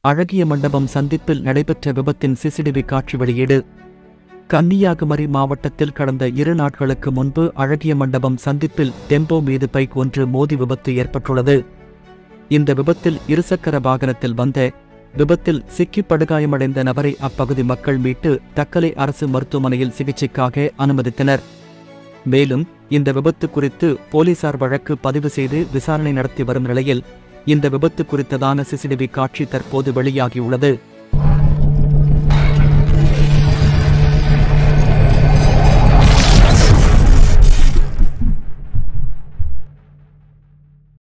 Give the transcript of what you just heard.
அழகிய மண்டபம் சந்திப்பில் நடைபெற்ற விபத்தின் சிசிடிவி காட்சி வெளியீடு கன்னியாகுமரி மாவட்டத்தில் கடந்த இரு நாட்களுக்கு முன்பு அழகிய மண்டபம் சந்திப்பில் டெம்போ மீது பைக் ஒன்று மோதி விபத்து ஏற்பட்டுள்ளது இந்த விபத்தில் இருசக்கர வாகனத்தில் வந்த விபத்தில் சிக்கி படுகாயமடைந்த நபரை அப்பகுதி மக்கள் மீட்டு தக்கலை அரசு மருத்துவமனையில் சிகிச்சைக்காக அனுமதித்தனர் மேலும் இந்த விபத்து குறித்து போலீசார் வழக்கு பதிவு செய்து விசாரணை நடத்தி வரும் நிலையில் இந்த விபத்து குறித்ததான சிசிடிவி காட்சி தற்போது வெளியாகியுள்ளது